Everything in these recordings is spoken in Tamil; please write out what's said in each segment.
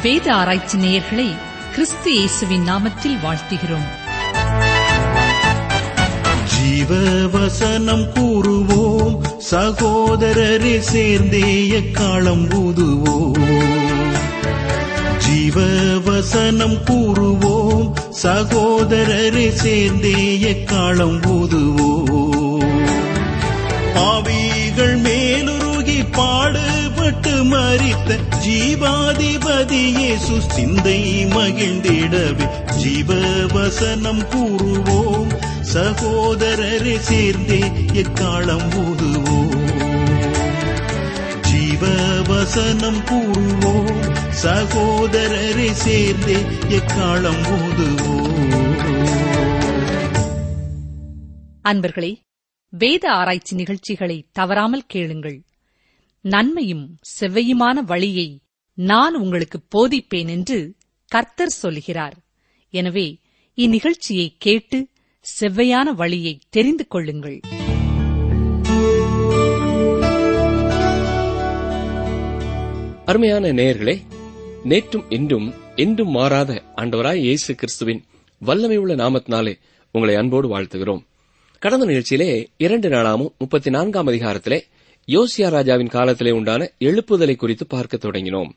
வேத ஆராய்ச்சி நேயர்களை கிறிஸ்து இயேசுவின் நாமத்தில் வாழ்த்துகிறோம் ஜீவ வசனம் கூறுவோம் சகோதரரே சேர்ந்தே எக்காலம் ஊதுவோம் ஜீவ வசனம் கூறுவோம் சகோதரரே சேர்ந்தே எக்காலம் ஊதுவோம் ஆவிகள் மேலுருகி பாடுபட்டு மறித்த ஜீவாதிபதி இயேசு சிந்தை மகிழ்ந்திடவே ஜீவ வசனம் கூறுவோம் சகோதரரை சேர்ந்தே எக்காலம் ஊதுவோம் ஜீவ வசனம் கூறுவோம் சகோதரரை சேர்ந்தே எக்காலம் ஊதுவோம் அன்பர்களே வேத ஆராய்ச்சி நிகழ்ச்சிகளை தவறாமல் கேளுங்கள் நன்மையும் செவ்வையுமான வழியை நான் உங்களுக்கு போதிப்பேன் என்று கர்த்தர் சொல்கிறார் எனவே இந்நிகழ்ச்சியை கேட்டு செவ்வையான வழியை தெரிந்து கொள்ளுங்கள் அருமையான நேயர்களே நேற்றும் இன்றும் என்றும் மாறாத ஆண்டவராய் இயேசு கிறிஸ்துவின் வல்லமை உள்ள நாமத்தினாலே உங்களை அன்போடு வாழ்த்துகிறோம் கடந்த நிகழ்ச்சியிலே இரண்டு நாளாமும் முப்பத்தி நான்காம் அதிகாரத்திலே யோசியா ராஜாவின் காலத்திலே உண்டான எழுப்புதலை குறித்து பார்க்க தொடங்கினோம்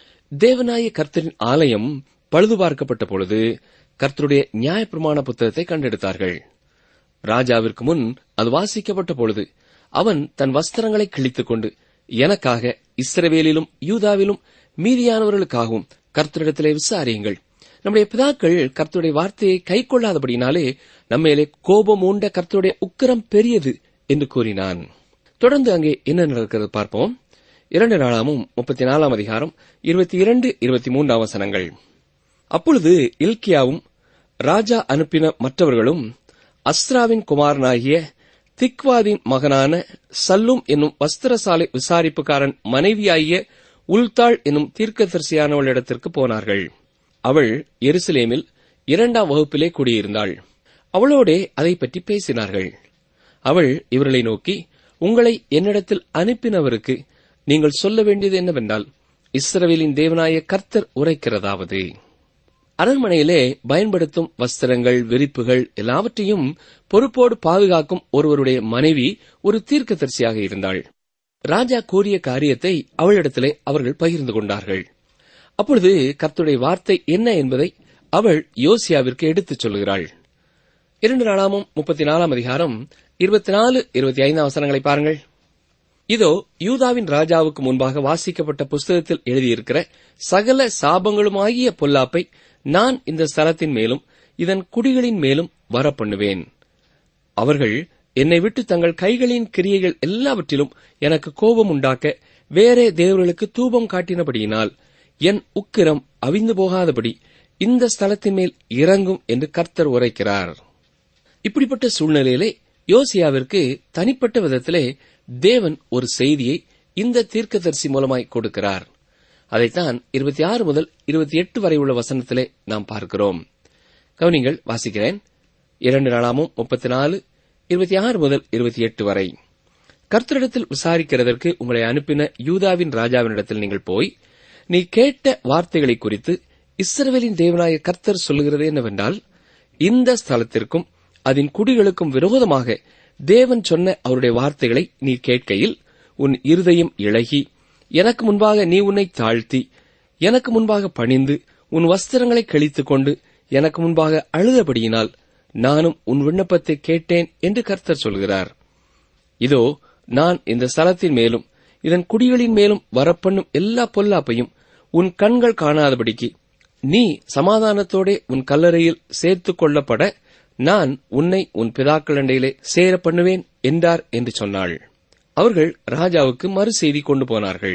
தேவநாய கர்த்தரின் ஆலயம் பழுது பார்க்கப்பட்ட பொழுது கர்த்தருடைய நியாயப்பிரமாண புத்தகத்தை கண்டெடுத்தார்கள் ராஜாவிற்கு முன் அது வாசிக்கப்பட்ட பொழுது அவன் தன் வஸ்திரங்களை கிழித்துக் கொண்டு எனக்காக இஸ்ரவேலிலும் யூதாவிலும் மீதியானவர்களுக்காகவும் கர்த்தரிடத்திலே விசாரியுங்கள் நம்முடைய பிதாக்கள் கர்த்தருடைய வார்த்தையை கை கொள்ளாதபடினாலே நம்மேலே கோபம் உண்ட கர்த்தருடைய உக்கிரம் பெரியது என்று கூறினான் தொடர்ந்து அங்கே என்ன நடக்கிறது பார்ப்போம் இரண்டு நாளாமும் முப்பத்தி நாலாம் அதிகாரம் இருபத்தி இரண்டு இருபத்தி மூன்றாம் வசனங்கள் அப்பொழுது இல்கியாவும் ராஜா அனுப்பின மற்றவர்களும் அஸ்ராவின் குமாரனாகிய திக்வாதின் மகனான சல்லும் என்னும் வஸ்திரசாலை விசாரிப்புக்காரன் மனைவியாகிய உல்தாள் என்னும் தீர்க்கதரிசியானவளிடத்திற்கு போனார்கள் அவள் எருசலேமில் இரண்டாம் வகுப்பிலே குடியிருந்தாள் அவளோடே அதை பற்றி பேசினார்கள் அவள் இவர்களை நோக்கி உங்களை என்னிடத்தில் அனுப்பினவருக்கு நீங்கள் சொல்ல வேண்டியது என்னவென்றால் இஸ்ரவேலின் தேவனாய கர்த்தர் உரைக்கிறதாவது அரண்மனையிலே பயன்படுத்தும் வஸ்திரங்கள் விரிப்புகள் எல்லாவற்றையும் பொறுப்போடு பாதுகாக்கும் ஒருவருடைய மனைவி ஒரு தீர்க்கதரிசியாக இருந்தாள் ராஜா கூறிய காரியத்தை அவளிடத்திலே அவர்கள் பகிர்ந்து கொண்டார்கள் அப்பொழுது கர்த்தருடைய வார்த்தை என்ன என்பதை அவள் யோசியாவிற்கு எடுத்துச் சொல்கிறாள் இரண்டு நாளாமும் முப்பத்தி நாலாம் அதிகாரம் இருபத்தி நாலு இருபத்தி ஐந்தாம் வசனங்களை பாருங்கள் இதோ யூதாவின் ராஜாவுக்கு முன்பாக வாசிக்கப்பட்ட புஸ்தகத்தில் எழுதியிருக்கிற சகல சாபங்களுமாகிய பொல்லாப்பை நான் இந்த ஸ்தலத்தின் மேலும் இதன் குடிகளின் மேலும் வரப்பண்ணுவேன் அவர்கள் என்னை விட்டு தங்கள் கைகளின் கிரியைகள் எல்லாவற்றிலும் எனக்கு கோபம் உண்டாக்க வேறே தேவர்களுக்கு தூபம் காட்டினபடியினால் என் உக்கிரம் அவிந்து போகாதபடி இந்த ஸ்தலத்தின் மேல் இறங்கும் என்று கர்த்தர் உரைக்கிறார் இப்படிப்பட்ட சூழ்நிலையிலே யோசியாவிற்கு தனிப்பட்ட விதத்திலே தேவன் ஒரு செய்தியை இந்த தீர்க்கதரிசி மூலமாய் கொடுக்கிறார் அதைத்தான் இருபத்தி ஆறு முதல் இருபத்தி எட்டு வரை உள்ள வசனத்திலே நாம் பார்க்கிறோம் கவனிங்கள் வாசிக்கிறேன் இரண்டு நாளாமும் முப்பத்தி நாலு இருபத்தி ஆறு முதல் இருபத்தி எட்டு வரை கர்த்தரிடத்தில் விசாரிக்கிறதற்கு உங்களை அனுப்பின யூதாவின் ராஜாவினிடத்தில் நீங்கள் போய் நீ கேட்ட வார்த்தைகளை குறித்து இஸ்ரவேலின் தேவனாய கர்த்தர் சொல்லுகிறது என்னவென்றால் இந்த ஸ்தலத்திற்கும் அதன் குடிகளுக்கும் விரோதமாக தேவன் சொன்ன அவருடைய வார்த்தைகளை நீ கேட்கையில் உன் இருதயம் இழகி எனக்கு முன்பாக நீ உன்னை தாழ்த்தி எனக்கு முன்பாக பணிந்து உன் வஸ்திரங்களை கிழித்துக் கொண்டு எனக்கு முன்பாக அழுதபடியினால் நானும் உன் விண்ணப்பத்தை கேட்டேன் என்று கர்த்தர் சொல்கிறார் இதோ நான் இந்த ஸ்தலத்தின் மேலும் இதன் குடிகளின் மேலும் வரப்பண்ணும் எல்லா பொல்லாப்பையும் உன் கண்கள் காணாதபடிக்கு நீ சமாதானத்தோடே உன் கல்லறையில் சேர்த்துக் கொள்ளப்பட நான் உன்னை உன் பிதாக்களண்டையிலே சேர பண்ணுவேன் என்றார் என்று சொன்னாள் அவர்கள் ராஜாவுக்கு மறு செய்தி கொண்டு போனார்கள்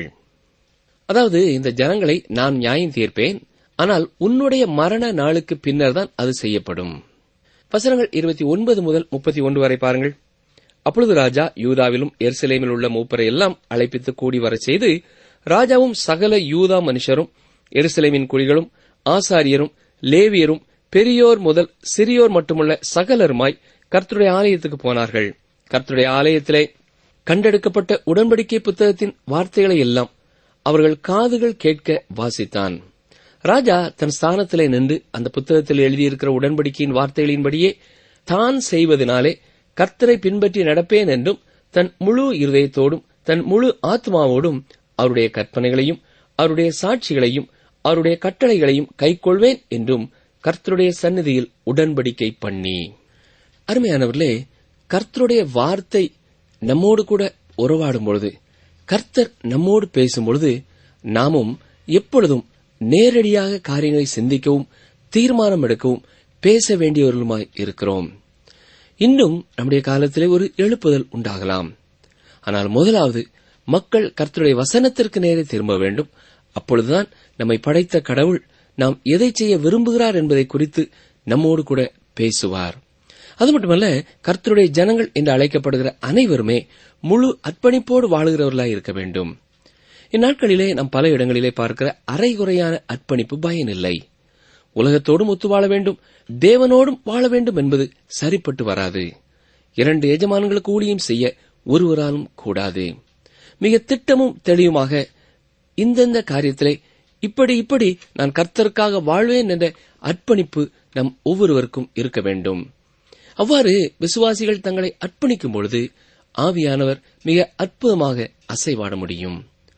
அதாவது இந்த ஜனங்களை நான் நியாயம் தீர்ப்பேன் ஆனால் உன்னுடைய மரண நாளுக்கு பின்னர் தான் அது செய்யப்படும் வசனங்கள் இருபத்தி ஒன்பது முதல் முப்பத்தி ஒன்று வரை பாருங்கள் அப்பொழுது ராஜா யூதாவிலும் எருசலேமில் உள்ள மூப்பரை எல்லாம் அழைப்பித்து கூடி வரச் செய்து ராஜாவும் சகல யூதா மனுஷரும் எருசலேமின் குடிகளும் ஆசாரியரும் லேவியரும் பெரியோர் முதல் சிறியோர் மட்டுமுள்ள சகலருமாய் கர்த்தருடைய ஆலயத்துக்கு போனார்கள் கர்த்தருடைய ஆலயத்திலே கண்டெடுக்கப்பட்ட உடன்படிக்கை புத்தகத்தின் வார்த்தைகளை எல்லாம் அவர்கள் காதுகள் கேட்க வாசித்தான் ராஜா தன் ஸ்தானத்திலே நின்று அந்த புத்தகத்தில் எழுதியிருக்கிற உடன்படிக்கையின் வார்த்தைகளின்படியே தான் செய்வதனாலே கர்த்தரை பின்பற்றி நடப்பேன் என்றும் தன் முழு இருதயத்தோடும் தன் முழு ஆத்மாவோடும் அவருடைய கற்பனைகளையும் அவருடைய சாட்சிகளையும் அவருடைய கட்டளைகளையும் கைக்கொள்வேன் என்றும் கர்த்தருடைய சந்நிதியில் உடன்படிக்கை பண்ணி அருமையானவர்களே கர்த்தருடைய வார்த்தை நம்மோடு கூட உறவாடும் பொழுது கர்த்தர் நம்மோடு பேசும் பொழுது நாமும் எப்பொழுதும் நேரடியாக காரியங்களை சிந்திக்கவும் தீர்மானம் எடுக்கவும் பேச வேண்டியவர்களுமாய் இருக்கிறோம் இன்னும் நம்முடைய காலத்திலே ஒரு எழுப்புதல் உண்டாகலாம் ஆனால் முதலாவது மக்கள் கர்த்தருடைய வசனத்திற்கு நேரே திரும்ப வேண்டும் அப்பொழுதுதான் நம்மை படைத்த கடவுள் நாம் எதை செய்ய விரும்புகிறார் என்பதை குறித்து நம்மோடு கூட பேசுவார் அது மட்டுமல்ல கர்த்தருடைய ஜனங்கள் என்று அழைக்கப்படுகிற அனைவருமே முழு அர்ப்பணிப்போடு வாழுகிறவர்களாய் இருக்க வேண்டும் இந்நாட்களிலே நாம் பல இடங்களிலே பார்க்கிற அரைகுறையான அர்ப்பணிப்பு பயனில்லை உலகத்தோடும் ஒத்து வாழ வேண்டும் தேவனோடும் வாழ வேண்டும் என்பது சரிப்பட்டு வராது இரண்டு எஜமான்களுக்கு ஊழியம் செய்ய ஒருவராலும் கூடாது மிக திட்டமும் தெளிவுமாக இந்தந்த காரியத்திலே இப்படி இப்படி நான் கர்த்தருக்காக வாழ்வேன் என்ற அர்ப்பணிப்பு நம் ஒவ்வொருவருக்கும் இருக்க வேண்டும் அவ்வாறு விசுவாசிகள் தங்களை அர்ப்பணிக்கும் பொழுது ஆவியானவர் மிக அற்புதமாக அசைவாட முடியும்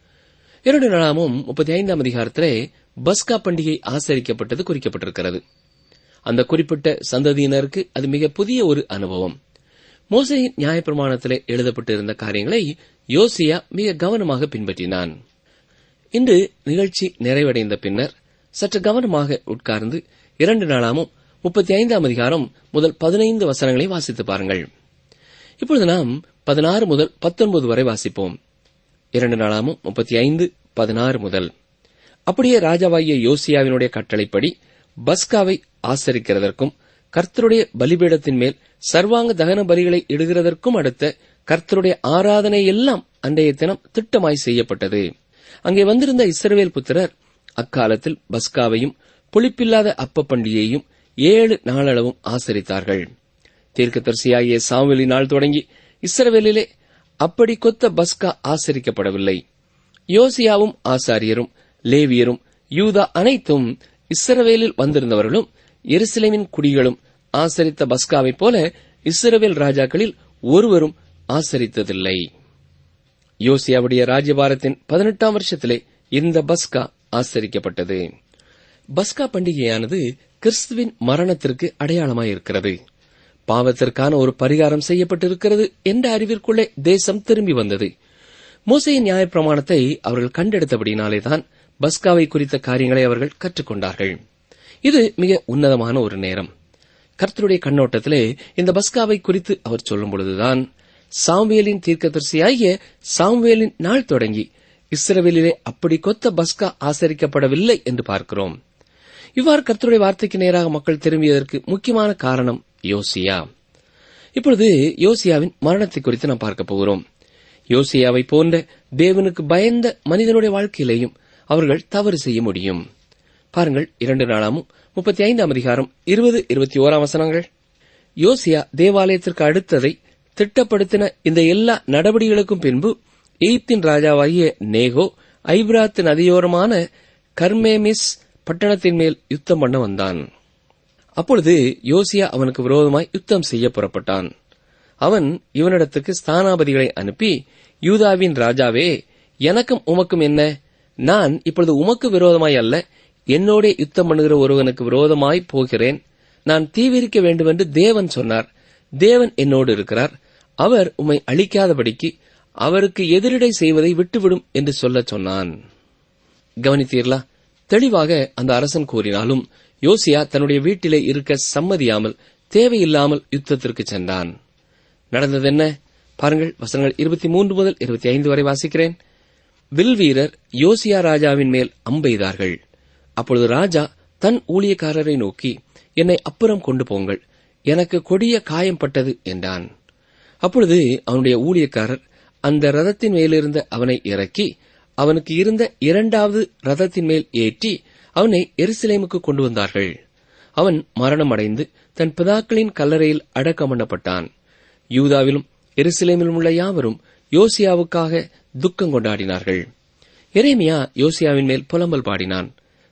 இரண்டு நாளாமும் முப்பத்தி ஐந்தாம் அதிகாரத்திலே பஸ்கா பண்டிகை ஆசரிக்கப்பட்டது குறிக்கப்பட்டிருக்கிறது அந்த குறிப்பிட்ட சந்ததியினருக்கு அது மிக புதிய ஒரு அனுபவம் மோசையின் நியாயப்பிரமாணத்திலே எழுதப்பட்டிருந்த காரியங்களை யோசியா மிக கவனமாக பின்பற்றினான் இன்று நிகழ்ச்சி நிறைவடைந்த பின்னர் சற்று கவனமாக உட்கார்ந்து இரண்டு நாளாமும் முப்பத்தி ஐந்தாம் அதிகாரம் முதல் பதினைந்து வசனங்களை வாசித்து பாருங்கள் இப்பொழுது நாம் பதினாறு முதல் பத்தொன்பது வரை வாசிப்போம் இரண்டு நாளாமும் முப்பத்தி ஐந்து பதினாறு முதல் அப்படியே ராஜாவாகிய யோசியாவினுடைய கட்டளைப்படி பஸ்காவை ஆசரிக்கிறதற்கும் கர்த்தருடைய பலிபீடத்தின் மேல் சர்வாங்க தகன பலிகளை இடுகிறதற்கும் அடுத்த கர்த்தருடைய ஆராதனை எல்லாம் அன்றைய தினம் திட்டமாய் செய்யப்பட்டது அங்கே வந்திருந்த இஸ்ரவேல் புத்திரர் அக்காலத்தில் பஸ்காவையும் புளிப்பில்லாத அப்ப பண்டிகையையும் ஏழு நாளளவும் ஆசரித்தார்கள் தீர்க்கதரிசியாகிய சாமுவேலி நாள் தொடங்கி இஸ்ரவேலிலே அப்படி கொத்த பஸ்கா ஆசரிக்கப்படவில்லை யோசியாவும் ஆசாரியரும் லேவியரும் யூதா அனைத்தும் இஸ்ரவேலில் வந்திருந்தவர்களும் எருசலேமின் குடிகளும் ஆசரித்த பஸ்காவைப் போல இஸ்ரவேல் ராஜாக்களில் ஒருவரும் ஆசரித்ததில்லை யோசியாவுடைய ராஜ்யபாரத்தின் பதினெட்டாம் வருஷத்திலே இந்த பஸ்கா ஆசரிக்கப்பட்டது பஸ்கா பண்டிகையானது கிறிஸ்துவின் மரணத்திற்கு அடையாளமாயிருக்கிறது பாவத்திற்கான ஒரு பரிகாரம் செய்யப்பட்டிருக்கிறது என்ற அறிவிற்குள்ளே தேசம் திரும்பி வந்தது மோசையின் நியாயப்பிரமாணத்தை அவர்கள் கண்டெடுத்தபடினாலேதான் பஸ்காவை குறித்த காரியங்களை அவர்கள் கற்றுக்கொண்டார்கள் இது மிக உன்னதமான ஒரு நேரம் கர்த்தருடைய கண்ணோட்டத்திலே இந்த பஸ்காவை குறித்து அவர் சொல்லும் பொழுதுதான் சாம்வேலின் தீர்க்கதரிசியாகிய சாம்வேலின் நாள் தொடங்கி இஸ்ரவேலிலே அப்படி கொத்த பஸ்கா ஆசரிக்கப்படவில்லை என்று பார்க்கிறோம் இவ்வாறு கர்த்தருடைய வார்த்தைக்கு நேராக மக்கள் திரும்பியதற்கு முக்கியமான காரணம் யோசியா இப்பொழுது யோசியாவின் மரணத்தை குறித்து நாம் பார்க்க போகிறோம் யோசியாவை போன்ற தேவனுக்கு பயந்த மனிதனுடைய வாழ்க்கையிலேயும் அவர்கள் தவறு செய்ய முடியும் பாருங்கள் இரண்டு நாளாமும் முப்பத்தி ஐந்தாம் அதிகாரம் இருபது இருபத்தி ஓராம் வசனங்கள் யோசியா தேவாலயத்திற்கு அடுத்ததை திட்டப்படுத்தின இந்த எல்லா நடவடிக்கைகளுக்கும் பின்பு எய்ப்தின் ராஜாவாகிய நேகோ ஐப்ராத்து நதியோரமான கர்மேமிஸ் பட்டணத்தின் மேல் யுத்தம் பண்ண வந்தான் அப்பொழுது யோசியா அவனுக்கு விரோதமாய் யுத்தம் செய்ய புறப்பட்டான் அவன் இவனிடத்துக்கு ஸ்தானாபதிகளை அனுப்பி யூதாவின் ராஜாவே எனக்கும் உமக்கும் என்ன நான் இப்பொழுது உமக்கு விரோதமாய் அல்ல என்னோட யுத்தம் பண்ணுகிற ஒருவனுக்கு விரோதமாய் போகிறேன் நான் தீவிரிக்க வேண்டுமென்று தேவன் சொன்னார் தேவன் என்னோடு இருக்கிறார் அவர் உம்மை அழிக்காதபடிக்கு அவருக்கு எதிரிடை செய்வதை விட்டுவிடும் என்று சொல்லச் சொன்னான் கவனித்தீர்களா தெளிவாக அந்த அரசன் கூறினாலும் யோசியா தன்னுடைய வீட்டிலே இருக்க சம்மதியாமல் தேவையில்லாமல் யுத்தத்திற்கு சென்றான் நடந்தது என்ன பாருங்கள் வசனங்கள் இருபத்தி மூன்று முதல் இருபத்தி ஐந்து வரை வாசிக்கிறேன் வில் வீரர் யோசியா ராஜாவின் மேல் அம்பெய்தார்கள் அப்பொழுது ராஜா தன் ஊழியக்காரரை நோக்கி என்னை அப்புறம் கொண்டு போங்கள் எனக்கு கொடிய காயம் பட்டது என்றான் அப்பொழுது அவனுடைய ஊழியக்காரர் அந்த ரதத்தின் மேலிருந்த அவனை இறக்கி அவனுக்கு இருந்த இரண்டாவது ரதத்தின் மேல் ஏற்றி அவனை எருசலேமுக்கு கொண்டு வந்தார்கள் அவன் மரணம் அடைந்து தன் பிதாக்களின் கல்லறையில் அடக்கம் பண்ணப்பட்டான் யூதாவிலும் எருசலேமிலும் உள்ள யாவரும் யோசியாவுக்காக துக்கம் கொண்டாடினார்கள் எரேமியா யோசியாவின் மேல் புலம்பல் பாடினான்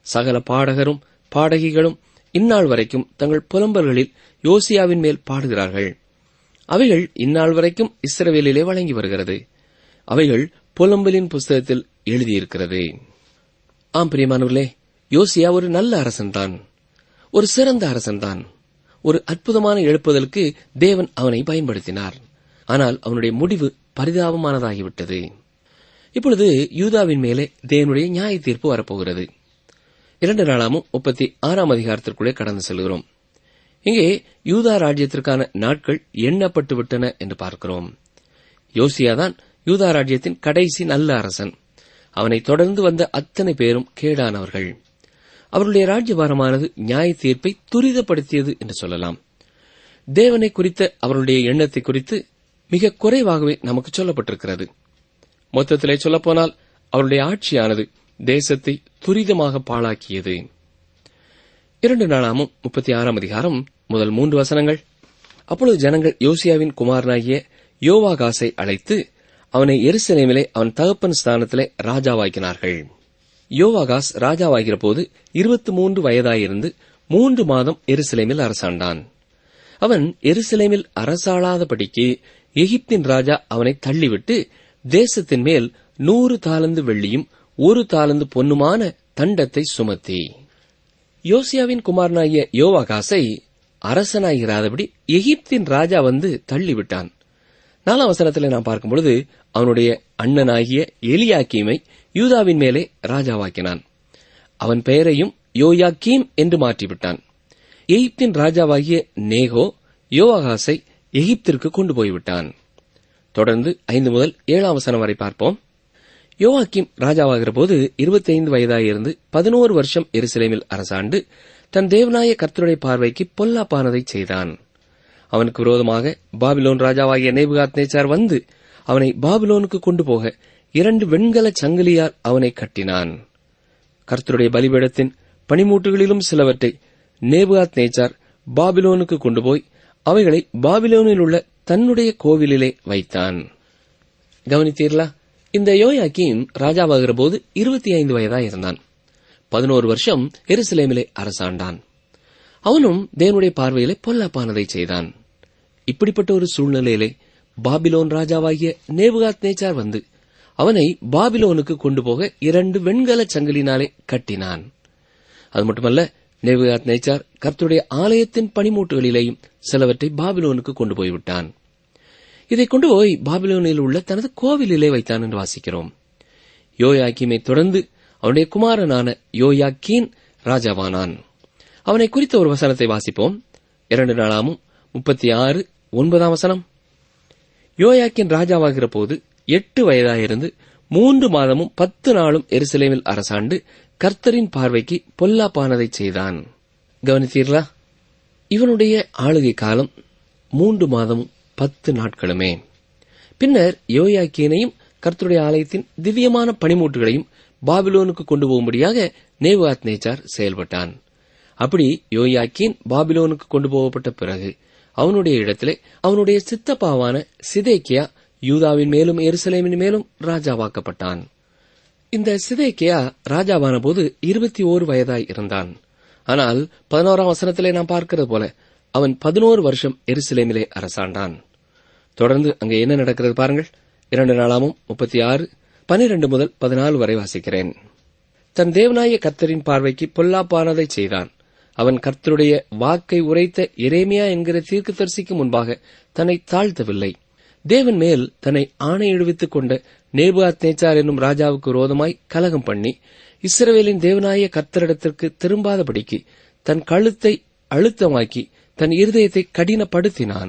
சகல பாடகரும் பாடகிகளும் இந்நாள் வரைக்கும் தங்கள் புலம்பல்களில் யோசியாவின் மேல் பாடுகிறார்கள் அவைகள் இந்நாள் வரைக்கும் இஸ்ரவேலிலே வழங்கி வருகிறது அவைகள் புலம்பலின் புஸ்தகத்தில் எழுதியிருக்கிறது ஆம் பிரியமானவர்களே யோசியா ஒரு நல்ல அரசன்தான் ஒரு சிறந்த அரசன்தான் ஒரு அற்புதமான எழுப்புதலுக்கு தேவன் அவனை பயன்படுத்தினார் ஆனால் அவனுடைய முடிவு பரிதாபமானதாகிவிட்டது இப்பொழுது யூதாவின் மேலே தேவனுடைய நியாய தீர்ப்பு வரப்போகிறது இரண்டு நாளாமும் முப்பத்தி ஆறாம் அதிகாரத்திற்குள்ளே கடந்து செல்கிறோம் இங்கே யூதா ராஜ்யத்திற்கான நாட்கள் எண்ணப்பட்டு விட்டன என்று பார்க்கிறோம் யோசியாதான் யூதா ராஜ்யத்தின் கடைசி நல்ல அரசன் அவனை தொடர்ந்து வந்த அத்தனை பேரும் கேடானவர்கள் அவருடைய ராஜ்யபாரமானது நியாய தீர்ப்பை துரிதப்படுத்தியது என்று சொல்லலாம் தேவனை குறித்த அவருடைய எண்ணத்தை குறித்து மிக குறைவாகவே நமக்கு சொல்லப்பட்டிருக்கிறது மொத்தத்திலே சொல்லப்போனால் அவருடைய ஆட்சியானது தேசத்தை துரிதமாக பாழாக்கியது இரண்டு நாளாமும் முப்பத்தி ஆறாம் அதிகாரம் முதல் மூன்று வசனங்கள் அப்பொழுது ஜனங்கள் யோசியாவின் குமாரனாகிய யோவாகாசை அழைத்து அவனை எருசலேமிலே அவன் தகப்பன் ஸ்தானத்திலே ராஜாவாக்கினார்கள் யோவாகாஸ் ராஜாவாகிற போது இருபத்தி மூன்று வயதாயிருந்து மூன்று மாதம் எருசலேமில் அரசாண்டான் அவன் எருசலேமில் அரசாளாதபடிக்கு எகிப்தின் ராஜா அவனை தள்ளிவிட்டு தேசத்தின் மேல் நூறு தாலந்து வெள்ளியும் ஒரு தாலந்து பொன்னுமான தண்டத்தை சுமத்தி யோசியாவின் குமாரனாகிய யோவாகாசை அரசனாகிறாதபடி எகிப்தின் ராஜா வந்து தள்ளிவிட்டான் நாலாம் வசனத்தில் நாம் பார்க்கும்பொழுது அவனுடைய அண்ணனாகிய எலியாக்கீமை யூதாவின் மேலே ராஜாவாக்கினான் அவன் பெயரையும் யோயாக்கீம் என்று மாற்றிவிட்டான் எகிப்தின் ராஜாவாகிய நேகோ யோவாகாசை எகிப்திற்கு கொண்டு போய்விட்டான் தொடர்ந்து ஐந்து முதல் ஏழாம் வசனம் வரை பார்ப்போம் யோவாக்கிம் ராஜாவாகிற போது இருபத்தைந்து வயதாயிருந்து பதினோரு வருஷம் எருசலேமில் அரசாண்டு தன் தேவனாய கர்த்தருடைய பார்வைக்கு பொல்லாப்பானதை செய்தான் அவனுக்கு விரோதமாக பாபிலோன் ராஜாவாகிய நேபுகாத் நேச்சார் வந்து அவனை பாபிலோனுக்கு கொண்டு போக இரண்டு வெண்கல சங்கிலியால் அவனை கட்டினான் கர்த்தருடைய பலிபீடத்தின் பனிமூட்டுகளிலும் சிலவற்றை நேபுகாத் நேச்சார் பாபிலோனுக்கு கொண்டு போய் அவைகளை பாபிலோனில் உள்ள தன்னுடைய கோவிலிலே வைத்தான் கவனித்தீர்களா இந்த யோயாக்கீம் ராஜாவாகிற போது இருபத்தி ஐந்து வயதாய் இருந்தான் பதினோரு வருஷம் எருசலேமிலே அரசாண்டான் அவனும் தேவனுடைய பார்வையிலே பொல்லாப்பானதை செய்தான் இப்படிப்பட்ட ஒரு சூழ்நிலையிலே பாபிலோன் ராஜாவாகிய நேபுகாத் நேச்சார் வந்து அவனை பாபிலோனுக்கு கொண்டு போக இரண்டு வெண்கல சங்கிலினாலே கட்டினான் அது மட்டுமல்ல நேபுகாத் நேச்சார் கர்த்தருடைய ஆலயத்தின் பனிமூட்டுகளிலேயும் சிலவற்றை பாபிலோனுக்கு கொண்டு போய்விட்டான் இதை கொண்டு போய் பாபிலோனில் உள்ள தனது கோவிலிலே வைத்தான் என்று வாசிக்கிறோம் யோயாக்கீமை தொடர்ந்து அவனுடைய குமாரனான யோயாக்கீன் ராஜாவானான் அவனை குறித்த ஒரு வசனத்தை வாசிப்போம் இரண்டு நாளாமும் முப்பத்தி ஆறு ஒன்பதாம் வசனம் யோயாக்கின் ராஜாவாகிற போது எட்டு வயதாயிருந்து மூன்று மாதமும் பத்து நாளும் எருசலேமில் அரசாண்டு கர்த்தரின் பார்வைக்கு பொல்லாப்பானதை செய்தான் கவனித்தீர்களா இவனுடைய ஆளுகை காலம் மூன்று மாதமும் பத்து நாட்களுமே பின்னர் யோயாக்கியனையும் கர்த்தருடைய ஆலயத்தின் திவ்யமான பனிமூட்டுகளையும் பாபிலோனுக்கு கொண்டு போகும்படியாக நேவாத் நேச்சார் செயல்பட்டான் அப்படி யோயாக்கின் பாபிலோனுக்கு கொண்டு போகப்பட்ட பிறகு அவனுடைய இடத்திலே அவனுடைய சித்தப்பாவான சிதேக்கியா யூதாவின் மேலும் எருசலேமின் மேலும் ராஜாவாக்கப்பட்டான் இந்த சிதேக்கியா ராஜாவான போது இருபத்தி ஓரு வயதாய் இருந்தான் ஆனால் பதினோராம் வசனத்திலே நாம் பார்க்கிறது போல அவன் பதினோரு வருஷம் எருசலேமிலே அரசாண்டான் தொடர்ந்து அங்கே என்ன நடக்கிறது பாருங்கள் இரண்டு நாளாமும் முப்பத்தி ஆறு பனிரெண்டு முதல் பதினாலு வரை வாசிக்கிறேன் தன் தேவனாய கர்த்தரின் பார்வைக்கு பொல்லாப்பானதை செய்தான் அவன் கர்த்தருடைய வாக்கை உரைத்த எரேமியா என்கிற தீர்க்கதரிசிக்கு முன்பாக தன்னை தாழ்த்தவில்லை தேவன் மேல் தன்னை ஆணையிடுவித்துக் கொண்ட நேபுகாத் நேச்சார் என்னும் ராஜாவுக்கு விரோதமாய் கலகம் பண்ணி இஸ்ரவேலின் தேவனாய கர்த்தரிடத்திற்கு திரும்பாதபடிக்கு தன் கழுத்தை அழுத்தமாக்கி தன் இருதயத்தை கடினப்படுத்தினான்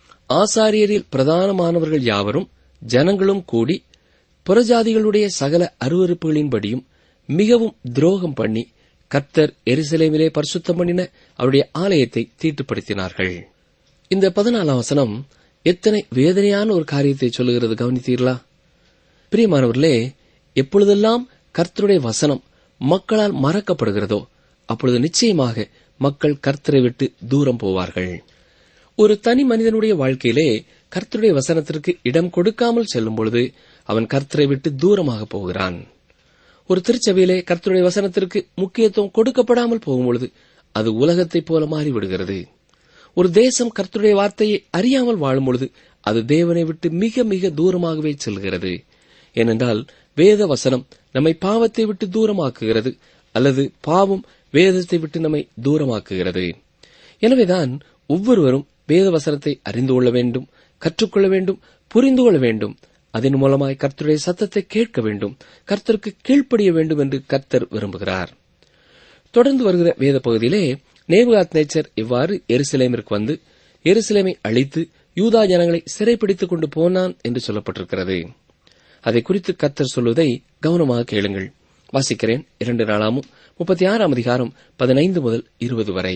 ஆசாரியரில் பிரதானமானவர்கள் யாவரும் ஜனங்களும் கூடி புறஜாதிகளுடைய சகல அருவறுப்புகளின்படியும் மிகவும் துரோகம் பண்ணி கர்த்தர் எருசலேமிலே பரிசுத்தம் பண்ணின அவருடைய ஆலயத்தை தீட்டுப்படுத்தினார்கள் இந்த பதினாலாம் வசனம் எத்தனை வேதனையான ஒரு காரியத்தை சொல்லுகிறது கவனித்தீர்களா பிரியமானவர்களே எப்பொழுதெல்லாம் கர்த்தருடைய வசனம் மக்களால் மறக்கப்படுகிறதோ அப்பொழுது நிச்சயமாக மக்கள் கர்த்தரை விட்டு தூரம் போவார்கள் ஒரு தனி மனிதனுடைய வாழ்க்கையிலே கர்த்தருடைய வசனத்திற்கு இடம் கொடுக்காமல் செல்லும் பொழுது அவன் கர்த்தரை விட்டு தூரமாக போகிறான் ஒரு திருச்சபையிலே கர்த்தருடைய வசனத்திற்கு முக்கியத்துவம் கொடுக்கப்படாமல் போகும்பொழுது அது உலகத்தைப் போல மாறிவிடுகிறது ஒரு தேசம் கர்த்தருடைய வார்த்தையை அறியாமல் வாழும் பொழுது அது தேவனை விட்டு மிக மிக தூரமாகவே செல்கிறது ஏனென்றால் வேத வசனம் நம்மை பாவத்தை விட்டு தூரமாக்குகிறது அல்லது பாவம் வேதத்தை விட்டு நம்மை தூரமாக்குகிறது எனவேதான் ஒவ்வொருவரும் வேத வசனத்தை அறிந்து கொள்ள வேண்டும் கற்றுக்கொள்ள வேண்டும் புரிந்து கொள்ள வேண்டும் அதன் மூலமாய் கர்த்தருடைய சத்தத்தை கேட்க வேண்டும் கர்த்தருக்கு கீழ்ப்படிய வேண்டும் என்று கர்த்தர் விரும்புகிறார் தொடர்ந்து வருகிற வேத பகுதியிலே நேபுகாத் நேச்சர் இவ்வாறு எருசலேமிற்கு வந்து எருசலேமை அழித்து யூதா ஜனங்களை சிறைப்பிடித்துக் கொண்டு போனான் என்று சொல்லப்பட்டிருக்கிறது அதை குறித்து கர்த்தர் சொல்வதை கவனமாக கேளுங்கள் வாசிக்கிறேன் இரண்டு நாளாமும் முப்பத்தி ஆறாம் அதிகாரம் பதினைந்து முதல் இருபது வரை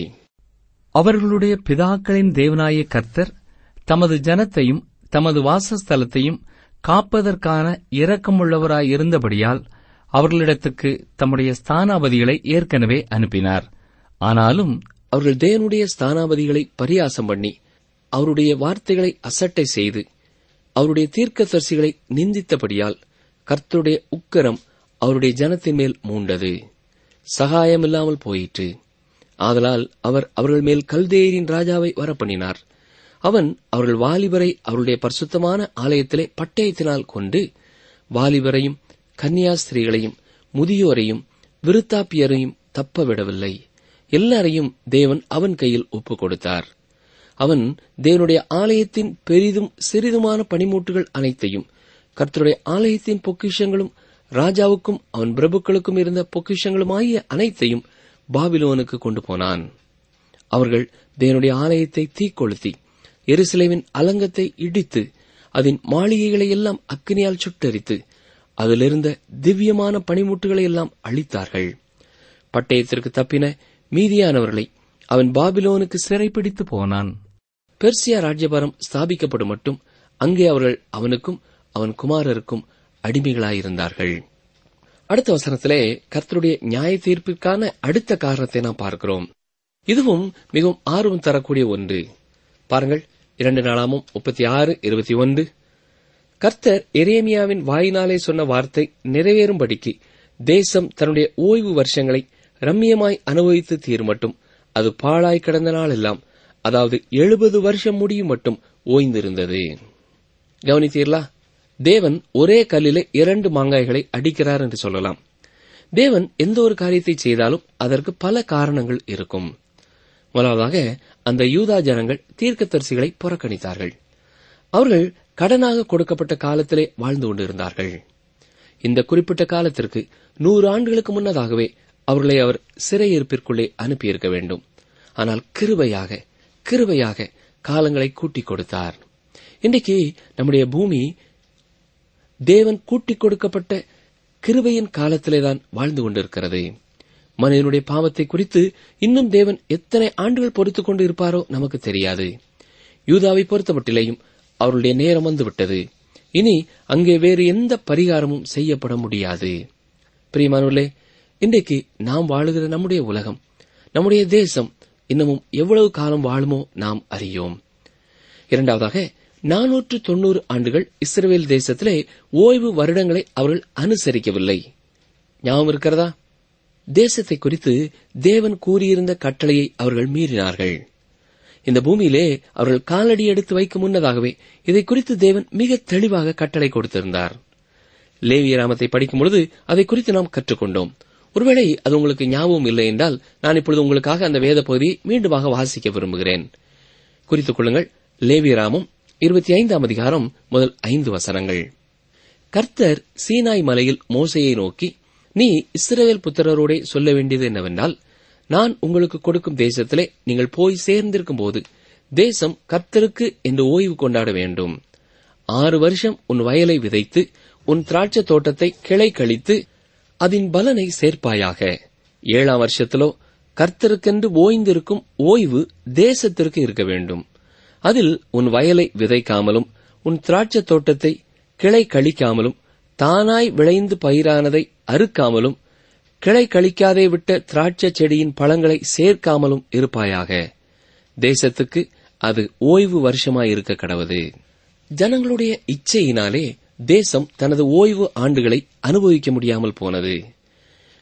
அவர்களுடைய பிதாக்களின் தேவனாய கர்த்தர் தமது ஜனத்தையும் தமது வாசஸ்தலத்தையும் காப்பதற்கான இரக்கமுள்ளவராயிருந்தபடியால் அவர்களிடத்துக்கு தம்முடைய ஸ்தானாபதிகளை ஏற்கனவே அனுப்பினார் ஆனாலும் அவர்கள் தேவனுடைய ஸ்தானாபதிகளை பரியாசம் பண்ணி அவருடைய வார்த்தைகளை அசட்டை செய்து அவருடைய தீர்க்கதரிசிகளை நிந்தித்தபடியால் கர்த்தருடைய உக்கரம் அவருடைய ஜனத்தின் மேல் மூண்டது சகாயமில்லாமல் போயிற்று ஆதலால் அவர் அவர்கள் மேல் கல்தேயரின் ராஜாவை வரப்பண்ணினார் அவன் அவர்கள் வாலிபரை அவருடைய பரிசுத்தமான ஆலயத்திலே பட்டயத்தினால் கொண்டு வாலிபரையும் கன்னியாஸ்திரிகளையும் முதியோரையும் விருத்தாப்பியரையும் தப்ப விடவில்லை எல்லாரையும் தேவன் அவன் கையில் ஒப்புக் கொடுத்தார் அவன் தேவனுடைய ஆலயத்தின் பெரிதும் சிறிதுமான பனிமூட்டுகள் அனைத்தையும் கர்த்தருடைய ஆலயத்தின் பொக்கிஷங்களும் ராஜாவுக்கும் அவன் பிரபுக்களுக்கும் இருந்த பொக்கிஷங்களுமாகிய அனைத்தையும் பாபிலோனுக்கு கொண்டு போனான் அவர்கள் தேவனுடைய ஆலயத்தை தீக்கொளுத்தி எருசலேமின் அலங்கத்தை இடித்து அதன் மாளிகைகளை எல்லாம் அக்கினியால் சுட்டரித்து அதிலிருந்த திவ்யமான பனிமுட்டுகளை எல்லாம் அழித்தார்கள் பட்டயத்திற்கு தப்பின மீதியானவர்களை அவன் பாபிலோனுக்கு சிறைப்பிடித்து போனான் பெர்சியா ராஜ்யபாரம் ஸ்தாபிக்கப்படும் மட்டும் அங்கே அவர்கள் அவனுக்கும் அவன் குமாரருக்கும் அடிமைகளாயிருந்தார்கள் அடுத்த வசனத்திலே கர்த்தருடைய நியாய தீர்ப்பிற்கான அடுத்த காரணத்தை நாம் பார்க்கிறோம் இதுவும் மிகவும் ஆர்வம் தரக்கூடிய ஒன்று பாருங்கள் இரண்டு நாளாமும் முப்பத்தி ஆறு இருபத்தி ஒன்று கர்த்தர் எரேமியாவின் வாயினாலே சொன்ன வார்த்தை நிறைவேறும்படிக்கு தேசம் தன்னுடைய ஓய்வு வருஷங்களை ரம்மியமாய் அனுபவித்து தீரும் மட்டும் அது பாழாய் கிடந்த நாளெல்லாம் அதாவது எழுபது வருஷம் முடியும் மட்டும் ஓய்ந்திருந்தது கவனித்தீர்களா தேவன் ஒரே கல்லிலே இரண்டு மாங்காய்களை அடிக்கிறார் என்று சொல்லலாம் தேவன் எந்த ஒரு காரியத்தை செய்தாலும் அதற்கு பல காரணங்கள் இருக்கும் முதலாவதாக அந்த யூதா ஜனங்கள் தீர்க்கதரிசிகளை புறக்கணித்தார்கள் அவர்கள் கடனாக கொடுக்கப்பட்ட காலத்திலே வாழ்ந்து கொண்டிருந்தார்கள் இந்த குறிப்பிட்ட காலத்திற்கு நூறு ஆண்டுகளுக்கு முன்னதாகவே அவர்களை அவர் சிறையிருப்பிற்குள்ளே அனுப்பியிருக்க வேண்டும் ஆனால் கிருபையாக கிருபையாக காலங்களை கூட்டிக் கொடுத்தார் இன்றைக்கு நம்முடைய பூமி தேவன் கூட்டிக் கொடுக்கப்பட்ட கிருபையின் காலத்திலேதான் வாழ்ந்து கொண்டிருக்கிறது மனிதனுடைய பாவத்தை குறித்து இன்னும் தேவன் எத்தனை ஆண்டுகள் பொறுத்துக் கொண்டு இருப்பாரோ நமக்கு தெரியாது யூதாவை பொறுத்தமட்டிலேயும் அவருடைய நேரம் வந்துவிட்டது இனி அங்கே வேறு எந்த பரிகாரமும் செய்யப்பட முடியாது பிரியமானவர்களே இன்றைக்கு நாம் வாழுகிற நம்முடைய உலகம் நம்முடைய தேசம் இன்னமும் எவ்வளவு காலம் வாழுமோ நாம் அறியோம் இரண்டாவதாக நானூற்று தொண்ணூறு ஆண்டுகள் இஸ்ரேல் தேசத்திலே ஓய்வு வருடங்களை அவர்கள் அனுசரிக்கவில்லை ஞாபகம் இருக்கிறதா தேசத்தை குறித்து தேவன் கூறியிருந்த கட்டளையை அவர்கள் மீறினார்கள் இந்த பூமியிலே அவர்கள் காலடி எடுத்து வைக்கும் முன்னதாகவே இதை குறித்து தேவன் மிக தெளிவாக கட்டளை கொடுத்திருந்தார் லேவிய ராமத்தை படிக்கும் பொழுது அதை குறித்து நாம் கற்றுக்கொண்டோம் ஒருவேளை அது உங்களுக்கு ஞாபகம் இல்லை என்றால் நான் இப்பொழுது உங்களுக்காக அந்த வேத பகுதியை மீண்டுமாக வாசிக்க விரும்புகிறேன் குறித்துக் கொள்ளுங்கள் லேவியராமம் இருபத்தி ஐந்தாம் அதிகாரம் முதல் ஐந்து வசனங்கள் கர்த்தர் சீனாய் மலையில் மோசையை நோக்கி நீ இஸ்ரவேல் புத்திரரோடே சொல்ல வேண்டியது என்னவென்றால் நான் உங்களுக்கு கொடுக்கும் தேசத்திலே நீங்கள் போய் சேர்ந்திருக்கும் போது தேசம் கர்த்தருக்கு என்று ஓய்வு கொண்டாட வேண்டும் ஆறு வருஷம் உன் வயலை விதைத்து உன் திராட்சை தோட்டத்தை கிளை கழித்து அதன் பலனை சேர்ப்பாயாக ஏழாம் வருஷத்திலோ கர்த்தருக்கென்று ஓய்ந்திருக்கும் ஓய்வு தேசத்திற்கு இருக்க வேண்டும் அதில் உன் வயலை விதைக்காமலும் உன் திராட்சை தோட்டத்தை கிளை கழிக்காமலும் தானாய் விளைந்து பயிரானதை அறுக்காமலும் கிளை கழிக்காதே விட்ட திராட்சை செடியின் பழங்களை சேர்க்காமலும் இருப்பாயாக தேசத்துக்கு அது ஓய்வு வருஷமாயிருக்க கடவது ஜனங்களுடைய இச்சையினாலே தேசம் தனது ஓய்வு ஆண்டுகளை அனுபவிக்க முடியாமல் போனது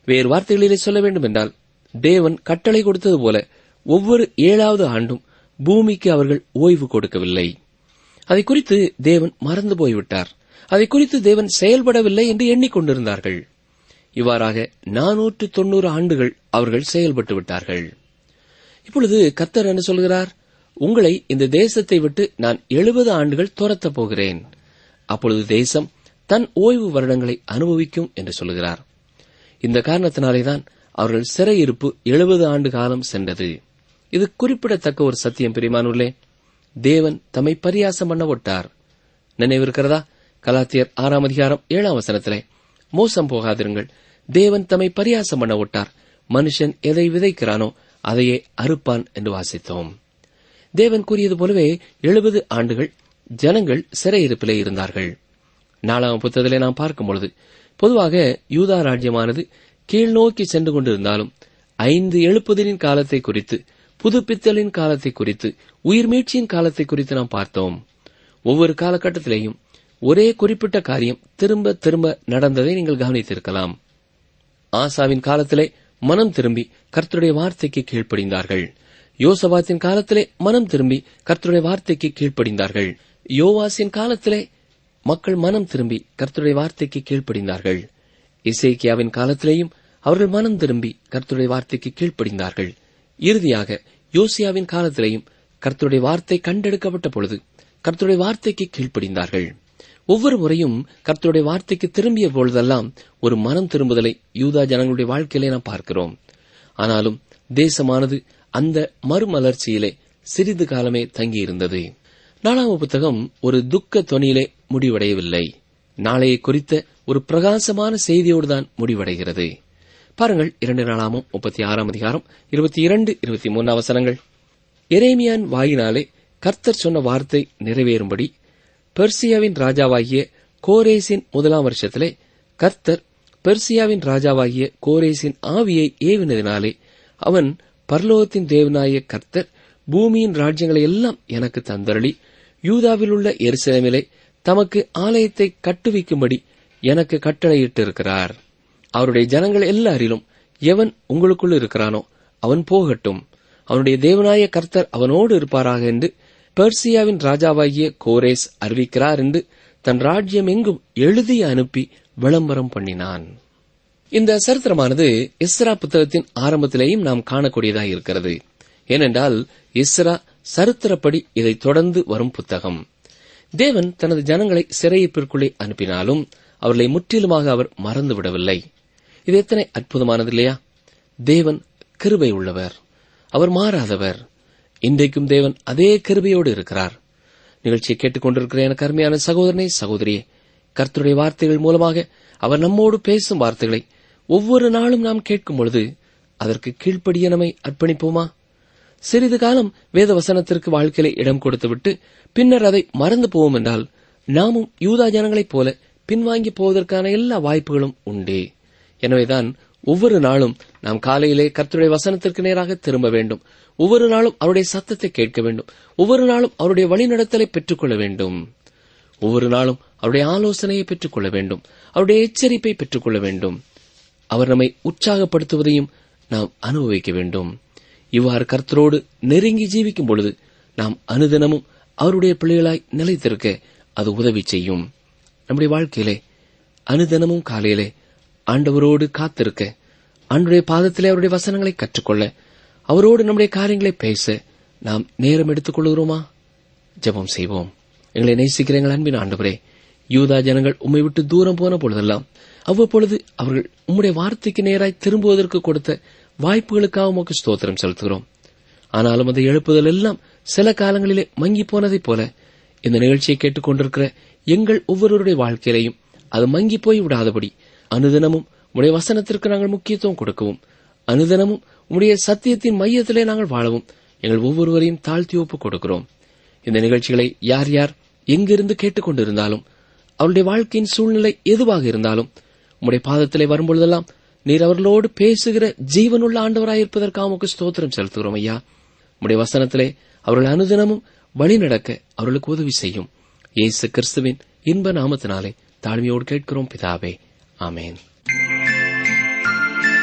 வேறு வார்த்தைகளிலே சொல்ல வேண்டும் என்றால் தேவன் கட்டளை கொடுத்தது போல ஒவ்வொரு ஏழாவது ஆண்டும் பூமிக்கு அவர்கள் ஓய்வு கொடுக்கவில்லை அதை குறித்து தேவன் மறந்து போய்விட்டார் அதை குறித்து தேவன் செயல்படவில்லை என்று எண்ணிக்கொண்டிருந்தார்கள் இவ்வாறாக நானூற்று தொன்னூறு ஆண்டுகள் அவர்கள் செயல்பட்டு விட்டார்கள் இப்பொழுது கத்தர் என்ன சொல்கிறார் உங்களை இந்த தேசத்தை விட்டு நான் எழுபது ஆண்டுகள் துரத்தப் போகிறேன் அப்பொழுது தேசம் தன் ஓய்வு வருடங்களை அனுபவிக்கும் என்று சொல்கிறார் இந்த காரணத்தினாலேதான் அவர்கள் சிறையிருப்பு எழுபது ஆண்டு காலம் சென்றது இது குறிப்பிடத்தக்க ஒரு சத்தியம் பிரிமானுள்ளே தேவன் தம்மை பரியாசம் பண்ண விட்டார் நினைவிருக்கிறதா கலாத்தியர் ஆறாம் அதிகாரம் ஏழாம் வசனத்திலே மோசம் போகாதிருங்கள் தேவன் தம்மை பரியாசம் பண்ண விட்டார் மனுஷன் எதை விதைக்கிறானோ அதையே அறுப்பான் என்று வாசித்தோம் தேவன் கூறியது போலவே எழுபது ஆண்டுகள் ஜனங்கள் சிறையிருப்பிலே இருந்தார்கள் நாலாம் புத்தகத்திலே நாம் பார்க்கும் பொழுது பொதுவாக யூதா ராஜ்யமானது கீழ்நோக்கி சென்று கொண்டிருந்தாலும் ஐந்து எழுப்புதலின் காலத்தை குறித்து புதுப்பித்தலின் காலத்தை குறித்து உயிர்மீட்சியின் காலத்தை குறித்து நாம் பார்த்தோம் ஒவ்வொரு காலகட்டத்திலேயும் ஒரே குறிப்பிட்ட காரியம் திரும்ப திரும்ப நடந்ததை நீங்கள் கவனித்திருக்கலாம் ஆசாவின் காலத்திலே மனம் திரும்பி கர்த்தருடைய வார்த்தைக்கு கீழ்ப்படிந்தார்கள் யோசபாத்தின் காலத்திலே மனம் திரும்பி கர்த்தருடைய வார்த்தைக்கு கீழ்ப்படிந்தார்கள் யோவாசின் காலத்திலே மக்கள் மனம் திரும்பி கர்த்தருடைய வார்த்தைக்கு கீழ்ப்படிந்தார்கள் இசைக்கியாவின் காலத்திலேயும் அவர்கள் மனம் திரும்பி கர்த்தருடைய வார்த்தைக்கு கீழ்ப்படிந்தார்கள் இறுதியாக யோசியாவின் காலத்திலேயும் கர்த்தருடைய வார்த்தை கண்டெடுக்கப்பட்ட பொழுது கர்த்தருடைய வார்த்தைக்கு கீழ்ப்படிந்தார்கள் ஒவ்வொரு முறையும் கர்த்தருடைய வார்த்தைக்கு திரும்பிய பொழுதெல்லாம் ஒரு மனம் திரும்புதலை யூதா ஜனங்களுடைய வாழ்க்கையிலே நாம் பார்க்கிறோம் ஆனாலும் தேசமானது அந்த மறுமலர்ச்சியிலே சிறிது காலமே தங்கியிருந்தது நாலாம் புத்தகம் ஒரு துக்க தொனியிலே முடிவடையவில்லை நாளையை குறித்த ஒரு பிரகாசமான செய்தியோடு தான் முடிவடைகிறது பாருங்கள் இரண்டு நாளாமும் முப்பத்தி ஆறாம் அதிகாரம் இருபத்தி இரண்டு இருபத்தி மூன்று அவசரங்கள் எரேமியான் வாயினாலே கர்த்தர் சொன்ன வார்த்தை நிறைவேறும்படி பெர்சியாவின் ராஜாவாகிய கோரேசின் முதலாம் வருஷத்திலே கர்த்தர் பெர்சியாவின் ராஜாவாகிய கோரேசின் ஆவியை ஏவினதினாலே அவன் பர்லோகத்தின் தேவனாய கர்த்தர் பூமியின் ராஜ்யங்களை எல்லாம் எனக்கு தந்தரளி யூதாவில் உள்ள எருசலேமிலே தமக்கு ஆலயத்தை கட்டுவிக்கும்படி எனக்கு கட்டளையிட்டிருக்கிறார் அவருடைய ஜனங்கள் எல்லாரிலும் எவன் உங்களுக்குள் இருக்கிறானோ அவன் போகட்டும் அவனுடைய தேவனாய கர்த்தர் அவனோடு இருப்பாராக என்று பெர்சியாவின் ராஜாவாகிய கோரேஸ் அறிவிக்கிறார் என்று தன் ராஜ்யம் எங்கும் எழுதி அனுப்பி விளம்பரம் பண்ணினான் இந்த சரித்திரமானது இஸ்ரா புத்தகத்தின் ஆரம்பத்திலேயும் நாம் காணக்கூடியதாக இருக்கிறது ஏனென்றால் இஸ்ரா சரித்திரப்படி இதை தொடர்ந்து வரும் புத்தகம் தேவன் தனது ஜனங்களை சிறையிருப்பிற்குள்ளே அனுப்பினாலும் அவர்களை முற்றிலுமாக அவர் மறந்துவிடவில்லை இது எத்தனை அற்புதமானது இல்லையா தேவன் கிருபை உள்ளவர் அவர் மாறாதவர் இன்றைக்கும் தேவன் அதே கிருபையோடு இருக்கிறார் நிகழ்ச்சியை கேட்டுக்கொண்டிருக்கிற எனக்கு அருமையான சகோதரனே சகோதரியே கர்த்தருடைய வார்த்தைகள் மூலமாக அவர் நம்மோடு பேசும் வார்த்தைகளை ஒவ்வொரு நாளும் நாம் கேட்கும் பொழுது அதற்கு கீழ்ப்படிய நம்மை அர்ப்பணிப்போமா சிறிது காலம் வேத வசனத்திற்கு வாழ்க்கையில இடம் கொடுத்துவிட்டு பின்னர் அதை மறந்து போவோம் என்றால் நாமும் யூதா ஜனங்களைப் போல பின்வாங்கி போவதற்கான எல்லா வாய்ப்புகளும் உண்டே எனவேதான் ஒவ்வொரு நாளும் நாம் காலையிலே கர்த்தருடைய வசனத்திற்கு நேராக திரும்ப வேண்டும் ஒவ்வொரு நாளும் அவருடைய சத்தத்தை கேட்க வேண்டும் ஒவ்வொரு நாளும் அவருடைய வழிநடத்தலை பெற்றுக்கொள்ள வேண்டும் ஒவ்வொரு நாளும் அவருடைய ஆலோசனையை பெற்றுக்கொள்ள வேண்டும் அவருடைய எச்சரிப்பை பெற்றுக்கொள்ள வேண்டும் அவர் நம்மை உற்சாகப்படுத்துவதையும் நாம் அனுபவிக்க வேண்டும் இவ்வாறு கர்த்தரோடு நெருங்கி ஜீவிக்கும் பொழுது நாம் அனுதினமும் அவருடைய பிள்ளைகளாய் நிலைத்திருக்க அது உதவி செய்யும் நம்முடைய வாழ்க்கையிலே அனுதினமும் காலையிலே ஆண்டவரோடு காத்திருக்க ஆண்டுடைய பாதத்திலே அவருடைய வசனங்களை கற்றுக்கொள்ள அவரோடு நம்முடைய காரியங்களை பேச நாம் நேரம் எடுத்துக் கொள்கிறோமா ஜெபம் செய்வோம் எங்களை நேசிக்கிற எங்கள் அன்பின் ஆண்டவரே யூதா ஜனங்கள் உம்மை விட்டு தூரம் போன பொழுதெல்லாம் அவ்வப்பொழுது அவர்கள் உம்முடைய வார்த்தைக்கு நேராய் திரும்புவதற்கு கொடுத்த வாய்ப்புகளுக்காக உமக்கு ஸ்தோத்திரம் செலுத்துகிறோம் ஆனாலும் அந்த எழுப்புதல் எல்லாம் சில காலங்களிலே மங்கி போனதைப் போல இந்த நிகழ்ச்சியை கேட்டுக்கொண்டிருக்கிற எங்கள் ஒவ்வொருவருடைய வாழ்க்கையிலையும் அது மங்கி போய் விடாதபடி அனுதினமும் உடைய வசனத்திற்கு நாங்கள் முக்கியத்துவம் கொடுக்கவும் அனுதினமும் உடைய சத்தியத்தின் மையத்திலே நாங்கள் வாழவும் எங்கள் ஒவ்வொருவரையும் தாழ்த்தி ஒப்புக் கொடுக்கிறோம் இந்த நிகழ்ச்சிகளை யார் யார் எங்கிருந்து கேட்டுக்கொண்டிருந்தாலும் அவருடைய வாழ்க்கையின் சூழ்நிலை எதுவாக இருந்தாலும் உம்முடைய பாதத்திலே வரும்பொழுதெல்லாம் நீர் அவர்களோடு பேசுகிற ஜீவனுள்ள ஆண்டவராயிருப்பதற்காக உமக்கு ஸ்தோத்திரம் செலுத்துகிறோம் ஐயா உம்முடைய வசனத்திலே அவர்கள் அனுதினமும் வழி நடக்க அவர்களுக்கு உதவி செய்யும் இயேசு கிறிஸ்துவின் இன்ப நாமத்தினாலே தாழ்மையோடு கேட்கிறோம் பிதாவே ஆமேன்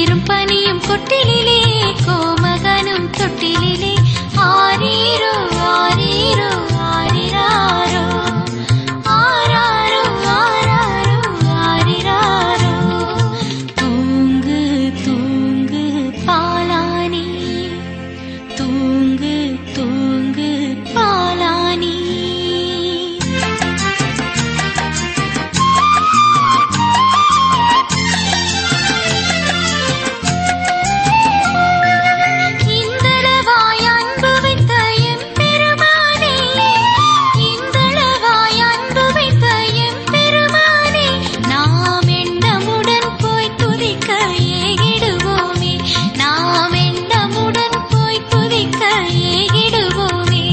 குளிரும் பனியும் கொட்டிலே கோமகனும் தொட்டிலே ஆரீரோ ஆரீரோ ஆரிராரோ ஆராரோ ஆராரோ ஆரிராரோ தூங்கு தூங்கு பாலானி தூங்கு தூங்கு பாலானி இந்தளவாய் அன்பு வைத்த எம்பெருமானே இந்தளவாய் அன்பு வைத்த எம்பெருமானே நாம் எண்ணமுடன் போய் துதிக்க ஏகிடுவோமே நாம் எண்ணமுடன் போய் துதிக்க ஏகிடுவோமே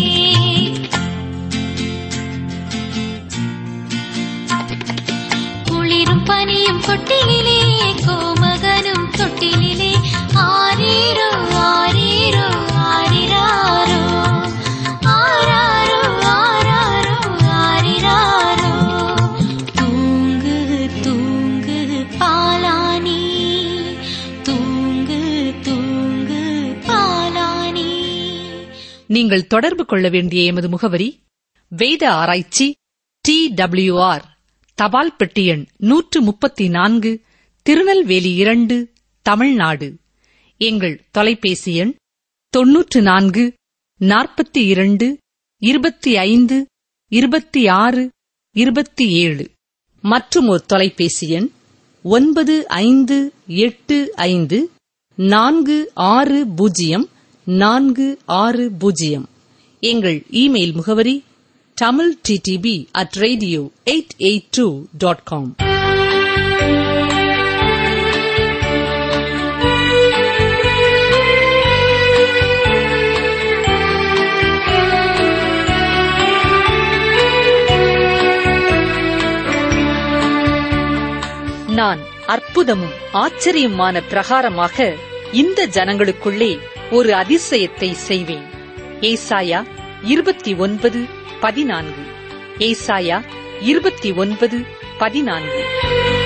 குளிரும் பனியும் கொட்டிலே கோமகனும் தொட்டிலே ஆரீரோ ஆரீரோ ஆரிராரோ ஆராரோ ஆராரோ ஆரிராரோ தூங்கு தூங்கு பாலானி தூங்கு தூங்கு பாலானி நீங்கள் தொடர்பு கொள்ள வேண்டிய எமது முகவரி வேத ஆராய்ச்சி டி டபிள்யூஆர் தபால் பெட்டி எண் நூற்று முப்பத்தி நான்கு திருநெல்வேலி இரண்டு தமிழ்நாடு எங்கள் தொலைபேசி எண் தொன்னூற்று நான்கு நாற்பத்தி இரண்டு இருபத்தி ஐந்து இருபத்தி ஆறு இருபத்தி ஏழு மற்றும் ஒரு தொலைபேசி எண் ஒன்பது ஐந்து எட்டு ஐந்து நான்கு ஆறு பூஜ்ஜியம் நான்கு ஆறு பூஜ்ஜியம் எங்கள் இமெயில் முகவரி Tamil TDP at radio eight eight two dot com நான் அற்புதமும் ஆச்சரியமான பிரகாரமாக இந்த ஜனங்களுக்குள்ளே ஒரு அதிசயத்தை செய்வேன் ஏசாயா இருபத்தி ஒன்பது பதினான்கு ஏசாயா இருபத்தி ஒன்பது பதினான்கு